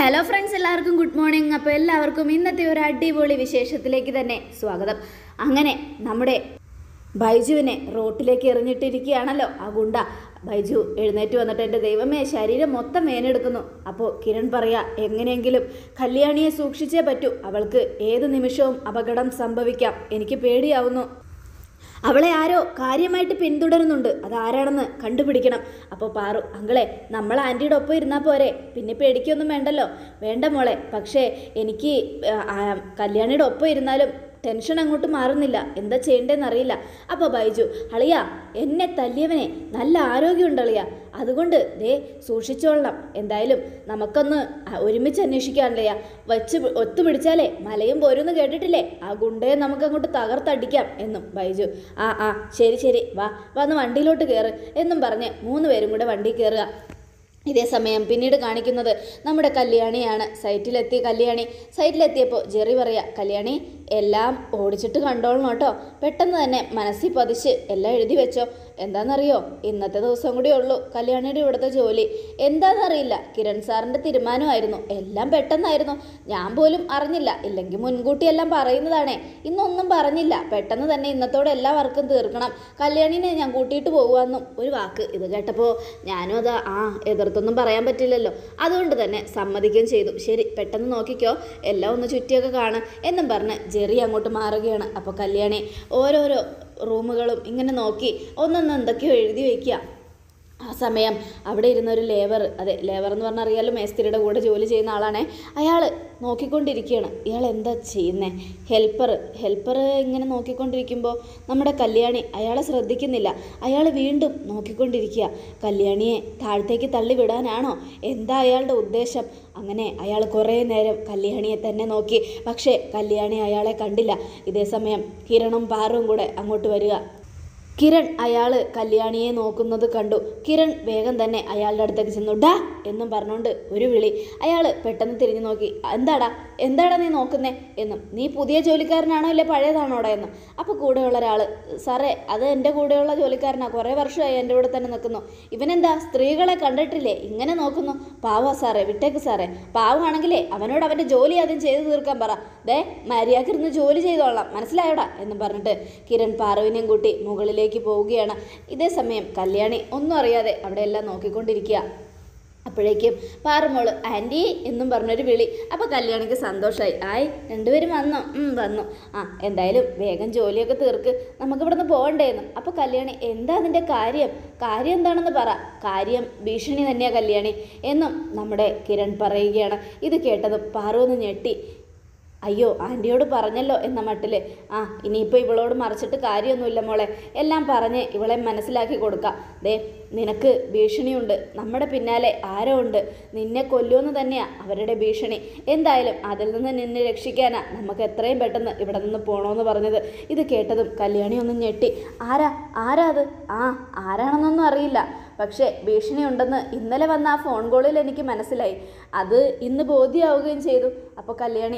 hello friends എല്ലാവർക്കും good morning അപ്പോൾ എല്ലാവർക്കും ഇന്നത്തെ ഒരു അടിപൊളി വിശേഷത്തിലേക്ക് തന്നെ സ്വാഗതം അങ്ങനെ നമ്മുടെ ബൈജുവിനെ റോട്ടിലേക്ക് എറിഞ്ഞിട്ടിരിക്കുകയാണല്ലോ ആ ഗുണ്ട ബൈജു എഴുന്നേറ്റ് വന്നിട്ട് എൻ്റെ ദൈവമേ ശരീരം മൊത്തം വേനെടുക്കുന്നു അപ്പോൾ കിരൺ പറയാ എങ്ങനെയെങ്കിലും കല്യാണിയെ സൂക്ഷിച്ചേ പറ്റൂ അവൾക്ക് ഏത് നിമിഷവും അപകടം സംഭവിക്കാം എനിക്ക് പേടിയാവുന്നു അവളെ ആരോ കാര്യമായിട്ട് പിന്തുടരുന്നുണ്ട് അതാരാണെന്ന് കണ്ടുപിടിക്കണം അപ്പോൾ പാറു അങ്കളെ നമ്മൾ ആൻറ്റിയുടെ ഒപ്പം ഇരുന്നാൽ പോരെ പിന്നെ പേടിക്കൊന്നും വേണ്ടല്ലോ വേണ്ട മോളെ പക്ഷേ എനിക്ക് ആ, ആ, കല്യാണിയുടെ ഒപ്പം ഇരുന്നാലും ടെൻഷൻ അങ്ങോട്ട് മാറുന്നില്ല എന്താ ചെയ്യേണ്ടതെന്ന് അറിയില്ല അപ്പോൾ ബൈജു അളിയ എന്നെ തല്ലിയവനെ നല്ല ആരോഗ്യമുണ്ട് അളിയ അതുകൊണ്ട് ദേ സൂക്ഷിച്ചോളണം എന്തായാലും നമുക്കൊന്ന് അ- ഒരുമിച്ച് അന്വേഷിക്കാനല്ലയ വച്ച് പി- ഒത്തുപിടിച്ചാലേ മലയും പോരുന്ന് കേട്ടിട്ടില്ലേ ആ ഗുണ്ടയെ നമുക്ക് അങ്ങോട്ട് തകർത്തടിക്കാം എന്നും ബൈജു ആ ആ ശരി ശരി വാ വന്ന് വണ്ടിയിലോട്ട് കയറ് എന്നും പറഞ്ഞ് മൂന്ന് പേരും കൂടെ വണ്ടി കയറുക ഇതേ സമയം പിന്നീട് കാണിക്കുന്നത് നമ്മുടെ കല്യാണിയാണ് സൈറ്റിലെത്തിയ കല്യാണി സൈറ്റിലെത്തിയപ്പോൾ ജെറി പറയാ കല്യാണി എല്ലാം ഓടിച്ചിട്ട് കണ്ടോളണം കേട്ടോ പെട്ടെന്ന് തന്നെ മനസ്സിൽ പതിച്ച് എല്ലാം എഴുതി വെച്ചോ എന്താണെന്നറിയോ ഇന്നത്തെ ദിവസം കൂടി ഉള്ളൂ കല്യാണിയുടെ ഇവിടുത്തെ ജോലി എന്താണെന്നറിയില്ല കിരൺ സാറിൻ്റെ തീരുമാനമായിരുന്നു എല്ലാം പെട്ടെന്നായിരുന്നു ഞാൻ പോലും അറിഞ്ഞില്ല ഇല്ലെങ്കിൽ മുൻകൂട്ടി എല്ലാം പറയുന്നതാണേ ഇന്നൊന്നും പറഞ്ഞില്ല പെട്ടെന്ന് തന്നെ ഇന്നത്തോടെ എല്ലാ വർക്കും തീർക്കണം കല്യാണിനെ ഞാൻ കൂട്ടിയിട്ട് പോകുവാന്നും ഒരു വാക്ക് ഇത് കേട്ടപ്പോൾ ഞാനും അത് ആ എതിർത്തൊന്നും പറയാൻ പറ്റില്ലല്ലോ അതുകൊണ്ട് തന്നെ സമ്മതിക്കുകയും ചെയ്തു ശരി പെട്ടെന്ന് നോക്കിക്കോ എല്ലാം ഒന്ന് ചുറ്റിയൊക്കെ കാണാം എന്നും പറഞ്ഞ് ജെറി അങ്ങോട്ട് മാറുകയാണ് അപ്പോൾ കല്യാണി ഓരോരോ റൂമുകളും ഇങ്ങനെ നോക്കി ഒന്നൊന്ന് എന്തൊക്കെയോ എഴുതി വയ്ക്കുക ആ സമയം അവിടെ ഇരുന്ന ഒരു ലേബർ അതെ ലേബർ എന്ന് പറഞ്ഞാൽ അറിയാലോ മേസ്തിരിയുടെ കൂടെ ജോലി ചെയ്യുന്ന ആളാണ് അയാൾ നോക്കിക്കൊണ്ടിരിക്കുകയാണ് ഇയാൾ എന്താ ചെയ്യുന്നത് ഹെൽപ്പർ ഹെൽപ്പർ ഇങ്ങനെ നോക്കിക്കൊണ്ടിരിക്കുമ്പോൾ നമ്മുടെ കല്യാണി അയാളെ ശ്രദ്ധിക്കുന്നില്ല അയാൾ വീണ്ടും നോക്കിക്കൊണ്ടിരിക്കുക കല്യാണിയെ താഴത്തേക്ക് തള്ളി വിടാനാണോ എന്താ അയാളുടെ ഉദ്ദേശം അങ്ങനെ അയാൾ കുറേ നേരം കല്യാണിയെ തന്നെ നോക്കി പക്ഷേ കല്യാണി അയാളെ കണ്ടില്ല ഇതേ സമയം കിരണും പാറും കൂടെ അങ്ങോട്ട് വരിക കിരൺ അയാൾ കല്യാണിയെ നോക്കുന്നത് കണ്ടു കിരൺ വേഗം തന്നെ അയാളുടെ അടുത്തേക്ക് ചെന്നു ഡാ എന്നും പറഞ്ഞുകൊണ്ട് ഒരു വിളി അയാൾ പെട്ടെന്ന് തിരിഞ്ഞു നോക്കി എന്താടാ എന്താടാ നീ നോക്കുന്നേ എന്നും നീ പുതിയ ജോലിക്കാരനാണോ ഇല്ല പഴയതാണോടാ എന്നും അപ്പോൾ കൂടെയുള്ള ഒരാൾ സാറേ അത് എൻ്റെ കൂടെയുള്ള ജോലിക്കാരനാ കുറേ വർഷമായി എൻ്റെ കൂടെ തന്നെ നിൽക്കുന്നു ഇവനെന്താ സ്ത്രീകളെ കണ്ടിട്ടില്ലേ ഇങ്ങനെ നോക്കുന്നു പാവാ സാറേ വിട്ടേക്ക് സാറേ പാവാണെങ്കിലേ അവനോട് അവൻ്റെ ജോലി ആദ്യം ചെയ്തു തീർക്കാൻ പറ ദേ മര്യാദക്കിരുന്ന് ജോലി ചെയ്തോളാം മനസ്സിലായോടാ എന്നും പറഞ്ഞിട്ട് കിരൺ പാറുവിനെയും കൂട്ടി മുകളിലേക്ക് പോവുകയാണ് ഇതേ സമയം കല്യാണി ഒന്നും അറിയാതെ അവിടെ എല്ലാം നോക്കിക്കൊണ്ടിരിക്കുക അപ്പോഴേക്കും പാറുമോള് ആൻറ്റി എന്നും പറഞ്ഞൊരു വിളി അപ്പോൾ കല്യാണിക്ക് സന്തോഷമായി ആയി രണ്ടുപേരും വന്നോ ഉം, വന്നു ആ എന്തായാലും വേഗം ജോലിയൊക്കെ തീർക്ക് നമുക്ക് ഇവിടുന്ന് പോകണ്ടേന്ന് അപ്പോൾ കല്യാണി എന്താ അതിൻ്റെ കാര്യം കാര്യം എന്താണെന്ന് പറ കാര്യം ഭീഷണി തന്നെയാണ് കല്യാണി എന്നും നമ്മുടെ കിരൺ പറയുകയാണ് ഇത് കേട്ടതും പാറു ഒന്ന് ഞെട്ടി അയ്യോ ആൻറ്റിയോട് പറഞ്ഞല്ലോ എന്ന മട്ടിൽ ആ ഇനിയിപ്പോൾ ഇവളോട് മറിച്ചിട്ട് കാര്യമൊന്നുമില്ല മോളെ എല്ലാം പറഞ്ഞ് ഇവളെ മനസ്സിലാക്കി കൊടുക്കാം ദേ നിനക്ക് ഭീഷണിയുണ്ട് നമ്മുടെ പിന്നാലെ ആരോ ഉണ്ട് നിന്നെ കൊല്ലുമെന്ന് തന്നെയാ അവരുടെ ഭീഷണി എന്തായാലും അതിൽ നിന്ന് നിന്നെ രക്ഷിക്കാനാ നമുക്ക് എത്രയും പെട്ടെന്ന് ഇവിടെ നിന്ന് പോകണമെന്ന് പറഞ്ഞത് ഇത് കേട്ടതും കല്യാണി ഒന്ന് ഞെട്ടി ആരാ ആരാ അത് ആ ആരാണെന്നൊന്നും അറിയില്ല പക്ഷേ ഭീഷണി ഉണ്ടെന്ന് ഇന്നലെ വന്ന ആ ഫോൺ കോളിൽ എനിക്ക് മനസ്സിലായി അത് ഇന്ന് ബോധ്യമാവുകയും ചെയ്തു അപ്പോൾ കല്യാണി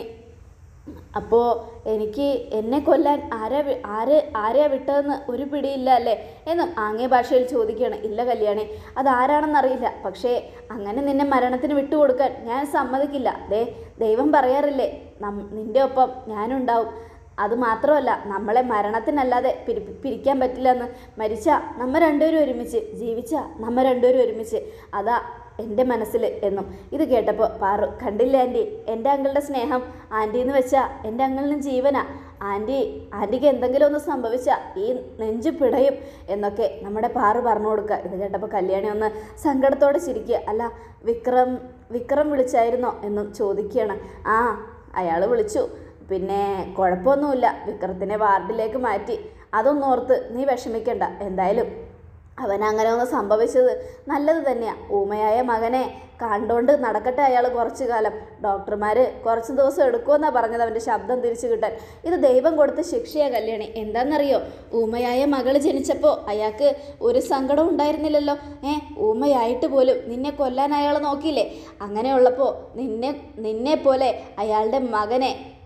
അപ്പോൾ എനിക്ക് എന്നെ കൊല്ലാൻ ആരാ വി- ആര് ആരെയാ വിട്ടതെന്ന് ഒരു പിടിയില്ല അല്ലേ എന്നും ആംഗ്യ ഭാഷയിൽ ചോദിക്കുകയാണ് ഇല്ല കല്യാണി അതാരാണെന്നറിയില്ല പക്ഷേ അങ്ങനെ നിന്നെ മരണത്തിന് വിട്ടുകൊടുക്കാൻ ഞാൻ സമ്മതിക്കില്ല ദേ ദൈവം പറയാറില്ലേ നം നിൻ്റെ ഒപ്പം ഞാനുണ്ടാവും അത് മാത്രമല്ല നമ്മളെ മരണത്തിനല്ലാതെ പിരി പിരിക്കാൻ പറ്റില്ല എന്ന് മരിച്ച നമ്മ രണ്ടുപേരും ഒരുമിച്ച് ജീവിച്ച നമ്മ രണ്ടുപേരും ഒരുമിച്ച് അതാ എൻ്റെ മനസ്സിൽ എന്നും ഇത് കേട്ടപ്പോൾ പാറു കണ്ടില്ല ആൻറ്റി എൻ്റെ അങ്കിളുടെ സ്നേഹം ആൻറ്റി എന്ന് വെച്ചാൽ എൻ്റെ അങ്കിളിനും ജീവനാ ആൻറ്റി ആൻറ്റിക്ക് എന്തെങ്കിലും ഒന്ന് സംഭവിച്ചാൽ ഈ നെഞ്ചു പിടയും എന്നൊക്കെ നമ്മുടെ പാറു പറഞ്ഞു കൊടുക്കുക ഇത് കേട്ടപ്പോൾ കല്യാണി ഒന്ന് സങ്കടത്തോടെ ചിരിക്കുക അല്ല വിക്രം വിക്രം വിളിച്ചായിരുന്നോ എന്നും ചോദിക്കുകയാണ് ആ അയാൾ വിളിച്ചു പിന്നെ കുഴപ്പമൊന്നുമില്ല വിക്രത്തിനെ വാർഡിലേക്ക് മാറ്റി അതൊന്നും ഓർത്ത് നീ വിഷമിക്കണ്ട എന്തായാലും അവൻ അങ്ങനെ ഒന്ന് സംഭവിച്ചത് നല്ലത് തന്നെയാണ് ഊമയായ മകനെ കണ്ടോണ്ട് നടക്കട്ടെ അയാൾ കുറച്ചു കാലം ഡോക്ടർമാർ കുറച്ച് ദിവസം എടുക്കുമെന്നാണ് പറഞ്ഞത് അവൻ്റെ ശബ്ദം തിരിച്ചു കിട്ടാൻ ഇത് ദൈവം കൊടുത്ത ശിക്ഷയാ കല്യാണി എന്താണെന്നറിയോ ഊമയായ മകൾ ജനിച്ചപ്പോൾ അയാൾക്ക് ഒരു സങ്കടം ഉണ്ടായിരുന്നില്ലല്ലോ ഏ ഊമയായിട്ട് പോലും നിന്നെ കൊല്ലാൻ അയാൾ നോക്കിയില്ലേ അങ്ങനെയുള്ളപ്പോൾ നിന്നെ നിന്നെ പോലെ അയാളുടെ മകനെ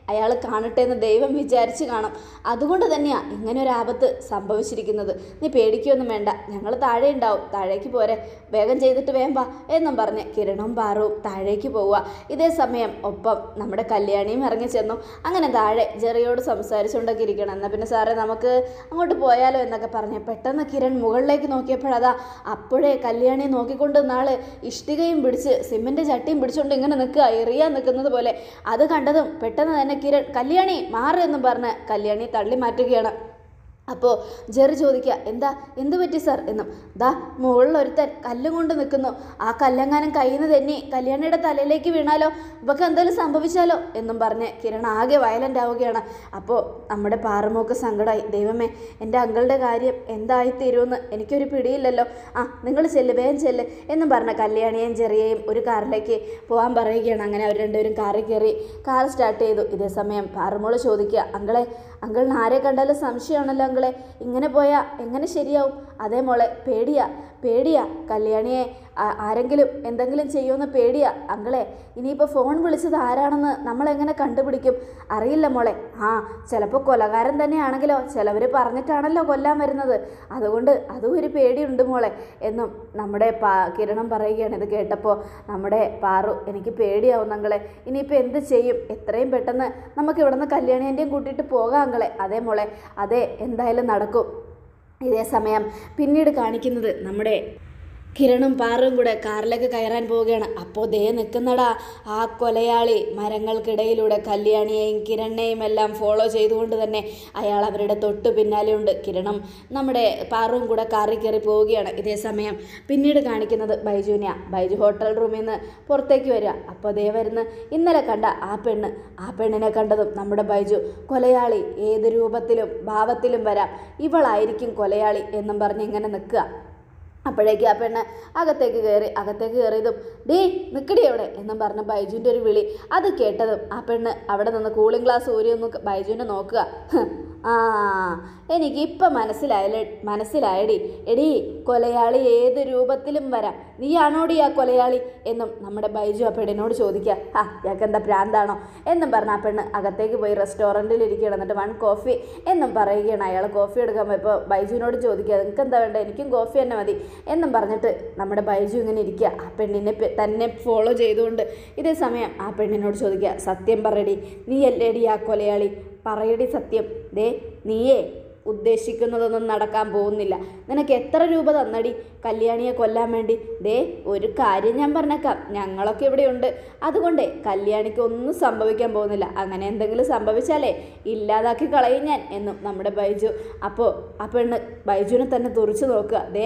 അയാൾ കാണട്ടെ എന്ന് ദൈവം വിചാരിച്ച് കാണും അതുകൊണ്ട് തന്നെയാണ് ഇങ്ങനെ ഒരു ആപത്ത് സംഭവിച്ചിരിക്കുന്നത് നീ പേടിക്കൊന്നും വേണ്ട ഞങ്ങൾ താഴെ ഉണ്ടാവും താഴേക്ക് പോരെ വേഗം ചെയ്തിട്ട് വേഗം വാ എന്നും പറഞ്ഞ് കിരണും പാറുവും താഴേക്ക് പോവുക ഇതേ സമയം ഒപ്പം നമ്മുടെ കല്യാണിയും ഇറങ്ങി ചെന്നു അങ്ങനെ താഴെ ജെറിയോട് സംസാരിച്ചുകൊണ്ടൊക്കെ ഇരിക്കണം എന്നാൽ പിന്നെ സാറേ നമുക്ക് അങ്ങോട്ട് പോയാലോ എന്നൊക്കെ പറഞ്ഞ് പെട്ടെന്ന് കിരൺ മുകളിലേക്ക് നോക്കിയപ്പോഴതാ അപ്പോഴേ കല്യാണിയെ നോക്കിക്കൊണ്ട് നാള് ഇഷ്ടികയും പിടിച്ച് സിമെൻറ്റ് ചട്ടിയും പിടിച്ചുകൊണ്ട് ഇങ്ങനെ നിൽക്കുക എറിയാൻ നിൽക്കുന്നത് പോലെ അത് കണ്ടതും പെട്ടെന്ന് തന്നെ കിരൺ കല്യാണി മാറ് എന്നും പറഞ്ഞ് കല്യാണി തള്ളി മാറ്റുകയാണ് അപ്പോൾ ജെറി ചോദിക്കുക എന്താ എന്ത് പറ്റി സാർ എന്നും ദാ മുകളിൽ ഒരുത്തൻ കല്ലും കൊണ്ട് നിൽക്കുന്നു ആ കല്ലെങ്ങാനും കയ്യിൽ നിന്ന് തന്നെ കല്യാണിയുടെ തലയിലേക്ക് വീണാലോ ഇവക്ക് എന്തെങ്കിലും സംഭവിച്ചാലോ എന്നും പറഞ്ഞ് കിരൺ ആകെ വയലൻ്റ് ആവുകയാണ് അപ്പോൾ നമ്മുടെ പാറമോക്ക് സങ്കടമായി ദൈവമേ എൻ്റെ അങ്കിളുടെ കാര്യം എന്തായിത്തീരുമെന്ന് എനിക്കൊരു പിടിയില്ലല്ലോ ആ നിങ്ങൾ ചെല്ല് വേഗം ചെല്ല് എന്നും പറഞ്ഞ കല്യാണിയെയും ചെറിയേയും ഒരു കാറിലേക്ക് പോകാൻ പറയുകയാണ് അങ്ങനെ അവർ രണ്ടുപേരും കാറിൽ കയറി കാർ സ്റ്റാർട്ട് ചെയ്തു ഇതേ സമയം പാറമോള് ചോദിക്കുക അങ്കളെ അങ്കിളിന് ആരെ കണ്ടാലും സംശയമാണല്ലോ അങ്കിളെ ഇങ്ങനെ പോയാൽ എങ്ങനെ ശരിയാവും അതേ മോളെ പേടിയാ പേടിയാ കല്യാണിയെ ആ- ആരെങ്കിലും എന്തെങ്കിലും ചെയ്യുമെന്ന് പേടിയാ അങ്കിളെ ഇനിയിപ്പോൾ ഫോൺ വിളിച്ചത് ആരാണെന്ന് നമ്മളെങ്ങനെ കണ്ടുപിടിക്കും അറിയില്ല മോളെ ആ ചിലപ്പോൾ കൊലകാരൻ തന്നെയാണെങ്കിലോ ചിലവർ പറഞ്ഞിട്ടാണല്ലോ കൊല്ലാൻ വരുന്നത് അതുകൊണ്ട് അതും ഒരു പേടിയുണ്ട് മോളെ എന്നും നമ്മുടെ പാ കിരണം പറയുകയാണ് ഇത് കേട്ടപ്പോൾ നമ്മുടെ പാറു എനിക്ക് പേടിയാവും അങ്ങളെ ഇനിയിപ്പോൾ എന്ത് ചെയ്യും എത്രയും പെട്ടെന്ന് നമുക്ക് ഇവിടുന്ന് കല്യാണിൻ്റെയും കൂട്ടിയിട്ട് പോകാം അങ്ങളെ അതേ മോളെ അതെ എന്തായാലും നടക്കും ഇതേ സമയം പിന്നീട് കാണിക്കുന്നത് നമ്മുടെ കിരണും പാറും കൂടെ കാറിലേക്ക് കയറാൻ പോവുകയാണ് അപ്പോൾ ദേ നിൽക്കുന്നടാ ആ കൊലയാളി മരങ്ങൾക്കിടയിലൂടെ കല്യാണിയെയും കിരണിനെയും എല്ലാം ഫോളോ ചെയ്തുകൊണ്ട് തന്നെ അയാൾ അവരുടെ തൊട്ട് പിന്നാലെയുണ്ട് കിരണും നമ്മുടെ പാറും കൂടെ കാറിൽ കയറി പോവുകയാണ് ഇതേ സമയം പിന്നീട് കാണിക്കുന്നത് ബൈജുവിനെയാ ബൈജു ഹോട്ടൽ റൂമിൽ നിന്ന് പുറത്തേക്ക് വരിക അപ്പോൾ ദേ വരുന്ന ഇന്നലെ കണ്ട ആ പെണ്ണ് ആ പെണ്ണിനെ കണ്ടതും നമ്മുടെ ബൈജു കൊലയാളി ഏത് രൂപത്തിലും ഭാവത്തിലും വരാം ഇവളായിരിക്കും കൊലയാളി എന്നും പറഞ്ഞ് ഇങ്ങനെ നിൽക്കുക അപ്പോഴേക്ക് ആ പെണ്ണ് അകത്തേക്ക് കയറി അകത്തേക്ക് കയറിയതും ഡേ നിൽക്കടി അവിടെ എന്നും പറഞ്ഞ ബൈജുവിൻ്റെ ഒരു വിളി അത് കേട്ടതും ആ പെണ്ണ് അവിടെ നിന്ന് കൂളിംഗ് ഗ്ലാസ് ഊരി ഒന്ന് ബൈജുവിനെ നോക്കുക ഹ്, ആ എനിക്ക് ഇപ്പം മനസ്സിലായല്ലേ മനസ്സിലായടി എടി കൊലയാളി ഏത് രൂപത്തിലും വരാം നീയാണോടി ആ കൊലയാളി എന്നും നമ്മുടെ ബൈജു ആ പെണ്ണിനോട് ചോദിക്കുക ആ ഇയാൾക്ക് എന്താ ഭ്രാന്താണോ എന്നും പറഞ്ഞ ആ പെണ്ണ് അകത്തേക്ക് പോയി റെസ്റ്റോറൻറ്റിൽ ഇരിക്കുകയാണ് എന്നിട്ട് വൺ കോഫി എന്നും പറയുകയാണ് അയാൾ കോഫി എടുക്കാൻ പോയപ്പോൾ ബൈജുവിനോട് ചോദിക്കുക നിങ്ങൾക്ക് എന്താ വേണ്ടത് എനിക്കും കോഫി തന്നെ മതി എന്നും പറഞ്ഞിട്ട് നമ്മുടെ ബൈജു ഇങ്ങനെ ഇരിക്കുക ആ പെണ്ണിനെ പെ- തന്നെ ഫോളോ ചെയ്തുകൊണ്ട് ഇതേ സമയം ആ പെണ്ണിനോട് ചോദിക്കുക സത്യം പറയടി നീ അല്ലേടി ആ കൊലയാളി പറയടി സത്യം ദേ നീയേ ഉദ്ദേശിക്കുന്നതൊന്നും നടക്കാൻ പോകുന്നില്ല നിനക്ക് എത്ര രൂപ തന്നടി കല്യാണിയെ കൊല്ലാൻ വേണ്ടി ദേ ഒരു കാര്യം ഞാൻ പറഞ്ഞേക്കാം ഞങ്ങളൊക്കെ ഇവിടെയുണ്ട് അതുകൊണ്ട് കല്യാണിക്ക് ഒന്നും സംഭവിക്കാൻ പോകുന്നില്ല അങ്ങനെ എന്തെങ്കിലും സംഭവിച്ചാലേ ഇല്ലാതാക്കി കളയും ഞാൻ എന്നും നമ്മുടെ ബൈജു അപ്പോൾ ആ പെണ്ണ് ബൈജുവിനെ തന്നെ തുറിച്ചു നോക്കുക ദേ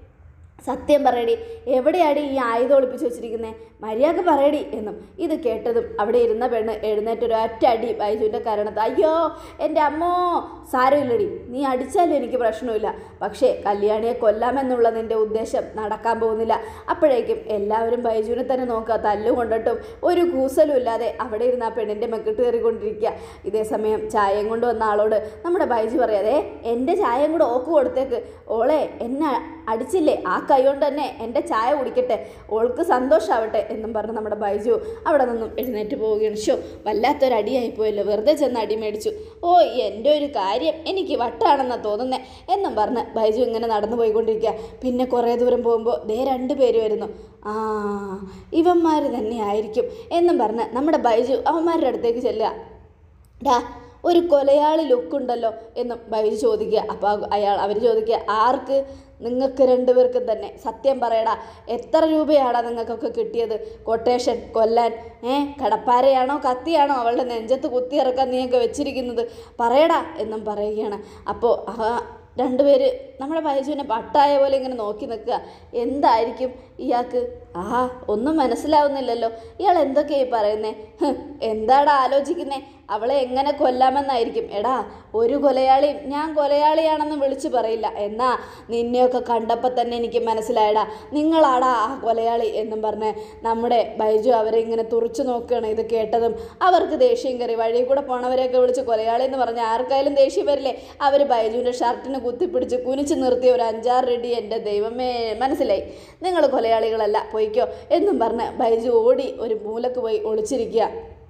സത്യം പറയടി എവിടെയാടി ഈ ആയുധം ഒളിപ്പിച്ച് വെച്ചിരിക്കുന്നത് മര്യാദ പറയടി എന്നും ഇത് കേട്ടതും അവിടെ ഇരുന്ന പെണ്ണ് എഴുന്നേറ്റ് ഒരു ഒറ്റ അടി ബൈജുവിൻ്റെ കരണത്ത് അയ്യോ എൻ്റെ അമ്മോ സാരമില്ലടി നീ അടിച്ചാലും എനിക്ക് പ്രശ്നമില്ല പക്ഷേ കല്യാണിയെ കൊല്ലാമെന്നുള്ള നിൻ്റെ ഉദ്ദേശം നടക്കാൻ പോകുന്നില്ല അപ്പോഴേക്കും എല്ലാവരും ബൈജുവിനെ തന്നെ നോക്കുക തല്ലുകൊണ്ടിട്ടും ഒരു കൂസലും ഇല്ലാതെ അവിടെ ഇരുന്ന് ആ പെണ്ണിൻ്റെ മെക്കിട്ട് കയറിക്കൊണ്ടിരിക്കുക ഇതേ സമയം ചായയും കൊണ്ട് വന്ന ആളോട് നമ്മുടെ ബൈജു പറയാതെ എൻ്റെ ചായയും കൂടെ ഓക്ക് കൊടുത്തേക്ക് ഓളെ എന്നെ അടിച്ചില്ലേ ആ കൈ കൊണ്ട് തന്നെ എൻ്റെ ചായ കുടിക്കട്ടെ ഓൾക്ക് സന്തോഷാവട്ടെ എന്നും പറഞ്ഞ് നമ്മുടെ ബൈജു അവിടെ നിന്നും എഴുന്നേറ്റ് പോവുകയാണ് ഷോ വല്ലാത്തൊരു അടിയായി പോയല്ലോ വെറുതെ ചെന്ന് അടി മേടിച്ചു ഓ എൻ്റെ ഒരു കാര്യം എനിക്ക് വട്ടാണെന്നാ തോന്നുന്നേ എന്നും പറഞ്ഞ് ബൈജു ഇങ്ങനെ നടന്നു പോയിക്കൊണ്ടിരിക്കുക പിന്നെ കുറേ ദൂരം പോകുമ്പോൾ ദേ രണ്ട് പേര് വരുന്നു ആ ഇവന്മാർ തന്നെ ആയിരിക്കും എന്നും പറഞ്ഞ് നമ്മുടെ ബൈജു അവന്മാരുടെ അടുത്തേക്ക് ചെല്ലുക ഡാ ഒരു കൊലയാളി ലുക്കുണ്ടല്ലോ എന്നും ബൈജു ചോദിക്കുക അപ്പോൾ അയാൾ അവർ ചോദിക്കുക ആർക്ക് നിങ്ങൾക്ക് രണ്ടുപേർക്കും തന്നെ സത്യം പറയടാ എത്ര രൂപയാടാ നിങ്ങൾക്കൊക്കെ കിട്ടിയത് കൊട്ടേഷൻ കൊല്ലാൻ ഏ കടപ്പാരയാണോ കത്തിയാണോ അവളുടെ നെഞ്ചത്ത് കുത്തിയിറക്കാൻ നീയൊക്കെ വെച്ചിരിക്കുന്നത് പറയടാ എന്നും പറയുകയാണ് അപ്പോൾ ആ രണ്ടുപേര് നമ്മുടെ ബൈജുവിനെ പട്ടായ പോലെ ഇങ്ങനെ നോക്കി നിൽക്കുക എന്തായിരിക്കും ഇയാൾക്ക് ആ ഒന്നും മനസ്സിലാവുന്നില്ലല്ലോ ഇയാൾ എന്തൊക്കെയായി പറയുന്നേ ഹ്, എന്താടാ ആലോചിക്കുന്നേ അവളെ എങ്ങനെ കൊല്ലാമെന്നായിരിക്കും എടാ ഒരു കൊലയാളിയും ഞാൻ കൊലയാളിയാണെന്ന് വിളിച്ചു പറയില്ല എന്നാ നിന്നെയൊക്കെ കണ്ടപ്പോൾ തന്നെ എനിക്ക് മനസ്സിലായടാ നിങ്ങളാടാ ആ കൊലയാളി എന്നും പറഞ്ഞ് നമ്മുടെ ബൈജു അവരെ ഇങ്ങനെ തുറച്ചു നോക്കുകയാണ് ഇത് കേട്ടതും അവർക്ക് ദേഷ്യം കയറി വഴി കൂടെ പോണവരെയൊക്കെ വിളിച്ച് കൊലയാളി എന്ന് പറഞ്ഞ് ആർക്കായാലും ദേഷ്യം വരില്ലേ അവർ ബൈജുവിൻ്റെ ഷർട്ടിന് കുത്തിപ്പിടിച്ച് കുനിച്ച് നിർത്തിയ ഒരു അഞ്ചാറ് റെഡി എൻ്റെ ദൈവമേ മനസ്സിലായി നിങ്ങൾ കൊലയാളികളല്ല പൊയ്ക്കോ എന്നും പറഞ്ഞ് ബൈജു ഓടി ഒരു മൂലക്ക് പോയി ഒളിച്ചിരിക്കുക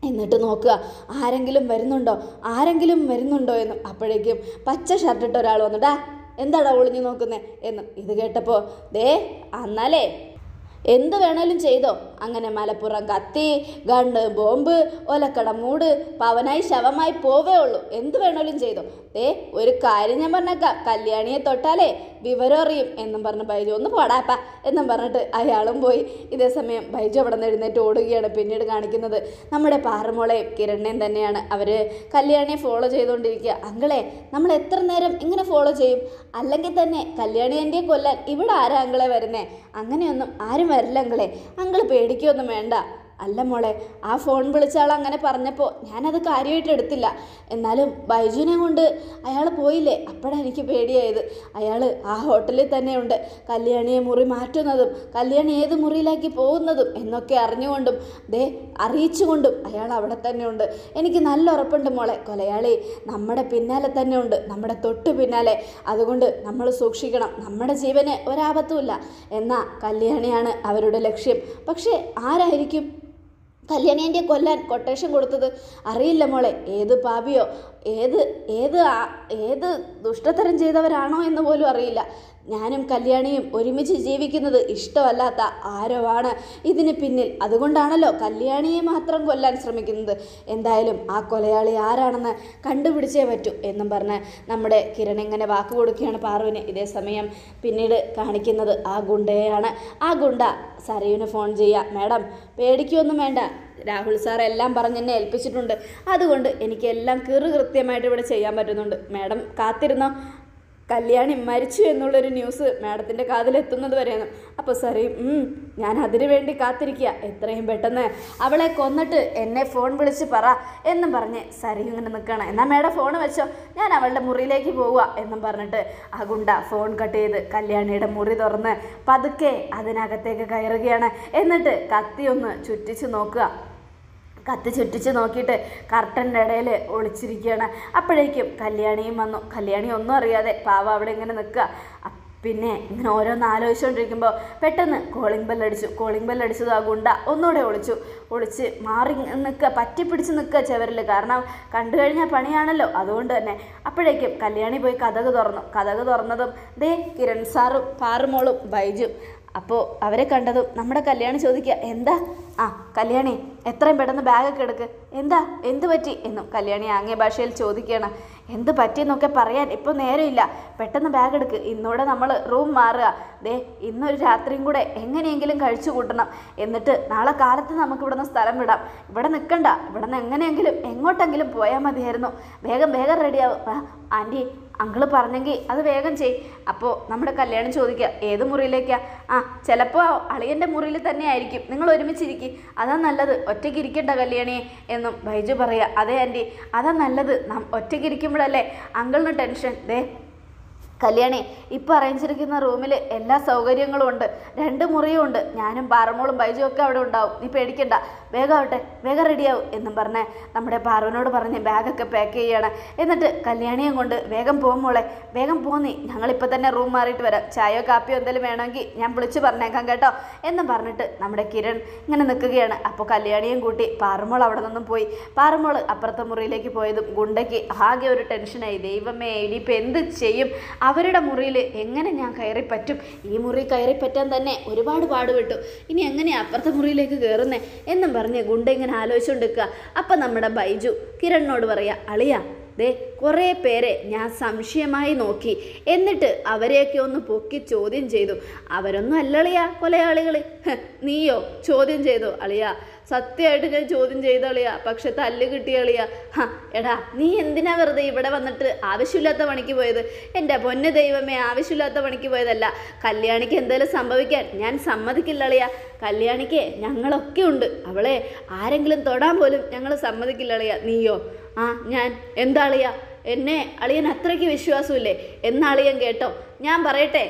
എന്നിട്ട് നോക്കുക ആരെങ്കിലും വരുന്നുണ്ടോ ആരെങ്കിലും വരുന്നുണ്ടോ എന്നും അപ്പോഴേക്കും പച്ച ഷർട്ടിട്ട് ഒരാൾ വന്നിട്ടാ എന്താടാ ഒളിഞ്ഞു നോക്കുന്നേ എന്നും ഇത് കേട്ടപ്പോൾ ദേ എന്നാലേ എന്ത് വേണേലും ചെയ്തോ അങ്ങനെ മലപ്പുറം കത്തി ഗണ്ണ് ബോംബ് ഒലക്കട മൂട് പവനായി ശവമായി പോവേ ഉള്ളൂ എന്ത് വേണേലും ചെയ്തോ ദേ ഒരു കാര്യം ഞാൻ പറഞ്ഞേക്കാം കല്യാണിയെ തൊട്ടാലേ വിവരം അറിയും എന്നും പറഞ്ഞ് ബൈജു ഒന്ന് പോടാപ്പ എന്നും പറഞ്ഞിട്ട് അയാളും പോയി ഇതേ സമയം ബൈജു അവിടെ നിന്ന് എഴുന്നേറ്റ് ഓടുകയാണ് പിന്നീട് കാണിക്കുന്നത് നമ്മുടെ പാറമോളെയും കിരണിനെയും തന്നെയാണ് അവർ കല്യാണിയെ ഫോളോ ചെയ്തുകൊണ്ടിരിക്കുക അങ്കളെ നമ്മൾ എത്ര നേരം ഇങ്ങനെ ഫോളോ ചെയ്യും അല്ലെങ്കിൽ തന്നെ കല്യാണി എൻ്റെ കൊല്ലാൻ ഇവിടെ ആരാ അങ്കളെ വരുന്നേ അങ്ങനെയൊന്നും ആരും വരില്ല അങ്കളെ അങ്കിള് പേടിക്കൊന്നും വേണ്ട അല്ല മോളെ ആ ഫോൺ വിളിച്ച ആൾ അങ്ങനെ പറഞ്ഞപ്പോൾ ഞാനത് കാര്യമായിട്ട് എടുത്തില്ല എന്നാലും ബൈജുവിനെ കൊണ്ട് അയാൾ പോയില്ലേ അപ്പോഴാണ് എനിക്ക് പേടിയായത് അയാൾ ആ ഹോട്ടലിൽ തന്നെയുണ്ട് കല്യാണിയെ മുറി മാറ്റുന്നതും കല്യാണി ഏത് മുറിയിലാക്കി പോകുന്നതും എന്നൊക്കെ അറിഞ്ഞുകൊണ്ടും ദേ അറിയിച്ചുകൊണ്ടും അയാൾ അവിടെ തന്നെയുണ്ട് എനിക്ക് നല്ല ഉറപ്പുണ്ട് മോളെ കൊലയാളി നമ്മുടെ പിന്നാലെ തന്നെയുണ്ട് നമ്മുടെ തൊട്ട് പിന്നാലെ അതുകൊണ്ട് നമ്മൾ സൂക്ഷിക്കണം നമ്മുടെ ജീവന് ഒരാപത്തുമില്ല എന്നാ കല്യാണിയാണ് അവരുടെ ലക്ഷ്യം പക്ഷേ ആരായിരിക്കും കല്യാണിയൻ്റെ കൊല്ലാൻ കൊട്ടേഷൻ കൊടുത്തത് അറിയില്ല മോളെ ഏത് പാപിയോ ഏത് ഏത് ആ- ഏത് ദുഷ്ടത്തരം ചെയ്തവരാണോ എന്ന് പോലും അറിയില്ല ഞാനും കല്യാണിയും ഒരുമിച്ച് ജീവിക്കുന്നത് ഇഷ്ടമല്ലാത്ത ആരോ ആണ് ഇതിന് പിന്നിൽ അതുകൊണ്ടാണല്ലോ കല്യാണിയെ മാത്രം കൊല്ലാൻ ശ്രമിക്കുന്നത് എന്തായാലും ആ കൊലയാളി ആരാണെന്ന് കണ്ടുപിടിച്ചേ പറ്റൂ എന്നും പറഞ്ഞ് നമ്മുടെ കിരൺ ഇങ്ങനെ വാക്ക് കൊടുക്കുകയാണ് പാറുവിന് ഇതേ സമയം പിന്നീട് കാണിക്കുന്നത് ആ ഗുണ്ടയാണ് ആ ഗുണ്ട സരയുവിന് ഫോൺ ചെയ്യുക മാഡം പേടിക്കൊന്നും വേണ്ട രാഹുൽ സാർ എല്ലാം പറഞ്ഞ് എന്നെ ഏൽപ്പിച്ചിട്ടുണ്ട് അതുകൊണ്ട് എനിക്ക് എല്ലാം കീറ് കൃത്യമായിട്ട് ഇവിടെ ചെയ്യാൻ പറ്റുന്നുണ്ട് മാഡം കാത്തിരുന്നോ കല്യാണി മരിച്ചു എന്നുള്ളൊരു ന്യൂസ് മാഡത്തിൻ്റെ കാതിലെത്തുന്നത് വരെയാണ് അപ്പോൾ സാറി ഞാൻ അതിനു വേണ്ടി കാത്തിരിക്കുക എത്രയും പെട്ടെന്ന് അവളെ കൊന്നിട്ട് എന്നെ ഫോൺ വിളിച്ച് പറ എന്നും പറഞ്ഞ് സരി ഇങ്ങനെ നിൽക്കണം എന്നാൽ മാഡം ഫോൺ വെച്ചോ ഞാൻ അവളുടെ മുറിയിലേക്ക് പോവുക എന്നും പറഞ്ഞിട്ട് ആ ഗുണ്ട ഫോൺ കട്ട് ചെയ്ത് കല്യാണിയുടെ മുറി തുറന്ന് പതുക്കെ അതിനകത്തേക്ക് കയറുകയാണ് എന്നിട്ട് കത്തി ഒന്ന് ചുറ്റിച്ച് നോക്കുക കത്തി ചുറ്റിച്ച് നോക്കിയിട്ട് കർട്ടൻ്റെ ഇടയിൽ ഒളിച്ചിരിക്കുകയാണ് അപ്പോഴേക്കും കല്യാണിയും വന്നു കല്യാണി ഒന്നും അറിയാതെ പാവ അവിടെ ഇങ്ങനെ നിൽക്കുക അ- പിന്നെ ഇങ്ങനെ ഓരോന്ന് ആലോചിച്ചുകൊണ്ടിരിക്കുമ്പോൾ പെട്ടെന്ന് കോളിംഗ് ബെല്ലടിച്ചു കോളിംഗ് ബെല്ലടിച്ചത് ആ ഗുണ്ട ഒന്നുകൂടെ ഒളിച്ചു ഒളിച്ച് മാറി നിൽക്കുക പറ്റിപ്പിടിച്ച് നിൽക്കുക ചെവരിൽ കാരണം കണ്ടു കഴിഞ്ഞാൽ പണിയാണല്ലോ അതുകൊണ്ട് തന്നെ അപ്പോഴേക്കും കല്യാണി പോയി കഥക് തുറന്നു കഥക് തുറന്നതും ദേ കിരൺ സാറും പാറുമോളും ബൈജു അപ്പോൾ അവരെ കണ്ടതും നമ്മുടെ കല്യാണി ചോദിക്കുക എന്താ ആ കല്യാണി എത്രയും പെട്ടെന്ന് ബാഗൊക്കെ എടുക്ക് എന്താ എന്ത് പറ്റി എന്നും കല്യാണി ആംഗ്യ ഭാഷയിൽ ചോദിക്കുകയാണ് എന്ത് പറ്റിയെന്നൊക്കെ പറയാൻ ഇപ്പോൾ നേരമില്ല പെട്ടെന്ന് ബാഗ് എടുക്ക് ഇന്നോടെ നമ്മൾ റൂം മാറുക ദേ ഇന്നൊരു രാത്രിയും കൂടെ എങ്ങനെയെങ്കിലും കഴിച്ചു കൂട്ടണം എന്നിട്ട് നാളെ കാലത്ത് നമുക്ക് ഇവിടുന്ന് സ്ഥലം വിടാം ഇവിടെ നിൽക്കണ്ട ഇവിടെ നിന്ന് എങ്ങനെയെങ്കിലും എങ്ങോട്ടെങ്കിലും പോയാൽ മതിയായിരുന്നു വേഗം വേഗം റെഡിയാവും ആ ആൻറ്റി അങ്കിള് പറഞ്ഞെങ്കിൽ അത് വേഗം ചെയ് അപ്പോൾ നമ്മുടെ കല്യാണം ചോദിക്കുക ഏത് മുറിയിലേക്കാ ആ ചിലപ്പോൾ അളിയൻ്റെ മുറിയിൽ തന്നെ ആയിരിക്കും നിങ്ങൾ ഒരുമിച്ചിരിക്കും അതാ നല്ലത് ഒറ്റയ്ക്ക് ഇരിക്കണ്ട കല്യാണിയെ എന്നും ബൈജു പറയുക അതെ ആൻറ്റി അതാ നല്ലത് നാം ഒറ്റയ്ക്ക് ഇരിക്കുമ്പോഴല്ലേ അങ്കിളിന് ടെൻഷൻ ദേ കല്യാണി ഇപ്പോൾ അറേഞ്ചിരിക്കുന്ന റൂമിൽ എല്ലാ സൗകര്യങ്ങളും ഉണ്ട് രണ്ട് മുറിയും ഉണ്ട് ഞാനും പാറമോളും ബൈജും ഒക്കെ അവിടെ ഉണ്ടാവും നീ പേടിക്കണ്ട വേഗം ആവട്ടെ വേഗം റെഡിയാവും എന്നും പറഞ്ഞ് നമ്മുടെ പാറുവിനോട് പറഞ്ഞ് ബാഗൊക്കെ പാക്ക് ചെയ്യാണ് എന്നിട്ട് കല്യാണിയും കൊണ്ട് വേഗം പോകും മോളെ വേഗം പോന്നി ഞങ്ങളിപ്പോൾ തന്നെ റൂം മാറിയിട്ട് വരാം ചായയോ കാപ്പിയോ എന്തെങ്കിലും വേണമെങ്കിൽ ഞാൻ വിളിച്ച് പറഞ്ഞേക്കാം കേട്ടോ എന്നും പറഞ്ഞിട്ട് നമ്മുടെ കിരൺ ഇങ്ങനെ നിൽക്കുകയാണ് അപ്പോൾ കല്യാണിയും കൂട്ടി പാറുമോൾ അവിടെ നിന്നും പോയി പാറുമോൾ അപ്പുറത്തെ മുറിയിലേക്ക് പോയതും ഗുണ്ടയ്ക്ക് ആകെ ഒരു ടെൻഷനായി ദൈവമേ ഇനിയിപ്പോൾ എന്ത് ചെയ്യും അവരുടെ മുറിയിൽ എങ്ങനെ ഞാൻ കയറി പറ്റും ഈ മുറി കയറി പറ്റാൻ തന്നെ ഒരുപാട് പാടുപെട്ടു ഇനി എങ്ങനെയാ അപ്പുറത്തെ മുറിയിലേക്ക് കയറുന്നേ എന്നും പറഞ്ഞ് ഗുണ്ട ഇങ്ങനെ ആലോചിച്ചുകൊണ്ടിരിക്കുക അപ്പം നമ്മുടെ ബൈജു കിരണിനോട് പറയാ അളിയ ദേ കുറേ പേരെ ഞാൻ സംശയമായി നോക്കി എന്നിട്ട് അവരെയൊക്കെ ഒന്ന് പൊക്കി ചോദ്യം ചെയ്തു അവരൊന്നും അല്ലളിയ കൊലയാളികൾ നീയോ ചോദ്യം ചെയ്തോ അളിയ സത്യമായിട്ട് ഞാൻ ചോദ്യം ചെയ്ത അളിയ പക്ഷെ തല്ല് കിട്ടിയ അളിയ ഹ, എടാ നീ എന്തിനാ വെറുതെ ഇവിടെ വന്നിട്ട് ആവശ്യമില്ലാത്ത പണിക്ക് പോയത് എൻ്റെ പൊന്ന് ദൈവമേ ആവശ്യമില്ലാത്ത പണിക്ക് പോയതല്ല കല്യാണിക്ക് എന്തെങ്കിലും സംഭവിക്കാൻ ഞാൻ സമ്മതിക്കില്ല അളിയ കല്യാണിക്ക് ഞങ്ങളൊക്കെ ഉണ്ട് അവളെ ആരെങ്കിലും തൊടാൻ പോലും ഞങ്ങൾ സമ്മതിക്കില്ല അളിയ നീയോ ആ ഞാൻ എന്താ അളിയ എന്നെ അളിയൻ അത്രയ്ക്ക് വിശ്വാസമില്ലേ എന്നാ അളിയൻ കേട്ടോ ഞാൻ പറയട്ടെ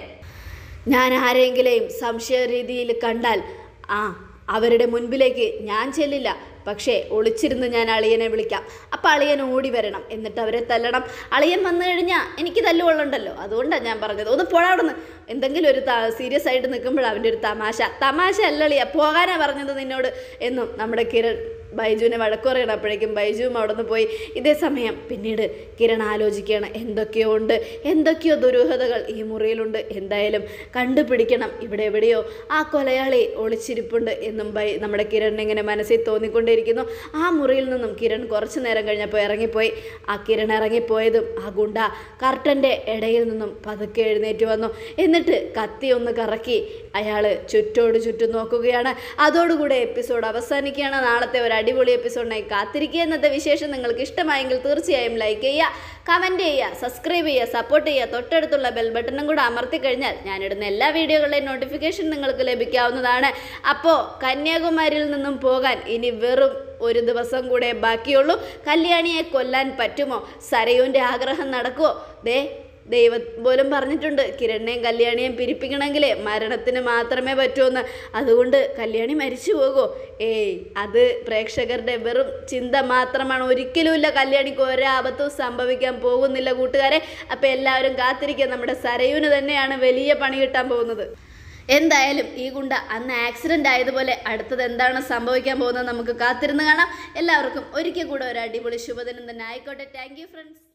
ഞാൻ ആരെങ്കിലെയും സംശയ രീതിയിൽ കണ്ടാൽ ആ അവരുടെ മുൻപിലേക്ക് ഞാൻ ചെല്ലില്ല പക്ഷേ ഒളിച്ചിരുന്ന് ഞാൻ അളിയനെ വിളിക്കാം അപ്പം അളിയൻ ഓടി വരണം എന്നിട്ട് അവരെ തല്ലണം അളിയൻ വന്നു കഴിഞ്ഞാൽ എനിക്ക് തല്ലുകൊള്ളണ്ടല്ലോ അതുകൊണ്ടാണ് ഞാൻ പറഞ്ഞത് ഒന്ന് പോടാ അവിടുന്ന് എന്തെങ്കിലും ഒരു സീരിയസ് ആയിട്ട് നിൽക്കുമ്പോൾ അവൻ്റെ ഒരു തമാശ തമാശ അല്ല അളിയ പോകാനാ പറഞ്ഞത് നിന്നോട് എന്നും നമ്മുടെ കിരൺ ബൈജുവിനെ വഴക്ക് പറയണം അപ്പോഴേക്കും ബൈജുവും അവിടെ നിന്ന് പോയി ഇതേ സമയം പിന്നീട് കിരൺ ആലോചിക്കുകയാണ് എന്തൊക്കെയോ ഉണ്ട് എന്തൊക്കെയോ ദുരൂഹതകൾ ഈ മുറിയിലുണ്ട് എന്തായാലും കണ്ടുപിടിക്കണം ഇവിടെ എവിടെയോ ആ കൊലയാളി ഒളിച്ചിരിപ്പുണ്ട് എന്നും ബൈ നമ്മുടെ കിരണിന് ഇങ്ങനെ മനസ്സിൽ തോന്നിക്കൊണ്ടേയിരിക്കുന്നു ആ മുറിയിൽ നിന്നും കിരൺ കുറച്ചു നേരം കഴിഞ്ഞപ്പോൾ ഇറങ്ങിപ്പോയി ആ കിരൺ ഇറങ്ങിപ്പോയതും ആ ഗുണ്ട കർട്ടൻ്റെ ഇടയിൽ നിന്നും പതുക്കെ എഴുന്നേറ്റ് വന്നു എന്നിട്ട് കത്തി ഒന്ന് കറക്കി അയാൾ ചുറ്റോട് ചുറ്റും നോക്കുകയാണ് അതോടുകൂടെ എപ്പിസോഡ് അവസാനിക്കുകയാണ് നാളത്തെ ഒരു അടിപൊളി എപ്പിസോഡിനായി കാത്തിരിക്കുക എന്നത്തെ വിശേഷം നിങ്ങൾക്ക് ഇഷ്ടമായെങ്കിൽ തീർച്ചയായും ലൈക്ക് ചെയ്യുക കമൻറ്റ് ചെയ്യുക സബ്സ്ക്രൈബ് ചെയ്യുക സപ്പോർട്ട് ചെയ്യുക തൊട്ടടുത്തുള്ള ബെൽ ബട്ടണും കൂടെ അമർത്തി കഴിഞ്ഞാൽ ഞാനിടുന്ന എല്ലാ വീഡിയോകളുടെയും നോട്ടിഫിക്കേഷൻ നിങ്ങൾക്ക് ലഭിക്കാവുന്നതാണ് അപ്പോൾ കന്യാകുമാരിയിൽ നിന്നും പോകാൻ ഇനി വെറും ഒരു ദിവസം കൂടെ ബാക്കിയുള്ളൂ കല്യാണിയെ കൊല്ലാൻ പറ്റുമോ സരയുവിൻ്റെ ആഗ്രഹം നടക്കുമോ ദേ ദൈവം പോലും പറഞ്ഞിട്ടുണ്ട് കിരണിനെയും കല്യാണിയെയും പിരിപ്പിക്കണമെങ്കിൽ മരണത്തിന് മാത്രമേ പറ്റുമെന്ന് അതുകൊണ്ട് കല്യാണി മരിച്ചു പോകുമോ ഏയ് അത് പ്രേക്ഷകരുടെ വെറും ചിന്ത മാത്രമാണ് ഒരിക്കലുമില്ല കല്യാണിക്ക് ഒരാപത്തും സംഭവിക്കാൻ പോകുന്നില്ല കൂട്ടുകാരെ അപ്പോൾ എല്ലാവരും കാത്തിരിക്കുക നമ്മുടെ സരയുവിന് തന്നെയാണ് വലിയ പണി കിട്ടാൻ പോകുന്നത് എന്തായാലും ഈ ഗുണ്ട അന്ന് ആക്സിഡന്റ് ആയതുപോലെ അടുത്തത് എന്താണ് സംഭവിക്കാൻ പോകുന്നത് നമുക്ക് കാത്തിരുന്ന് കാണാം എല്ലാവർക്കും ഒരിക്കൽ കൂടെ ഒരു അടിപൊളി ശുഭദിനം തന്നെ ആയിക്കോട്ടെ താങ്ക് യു ഫ്രണ്ട്സ്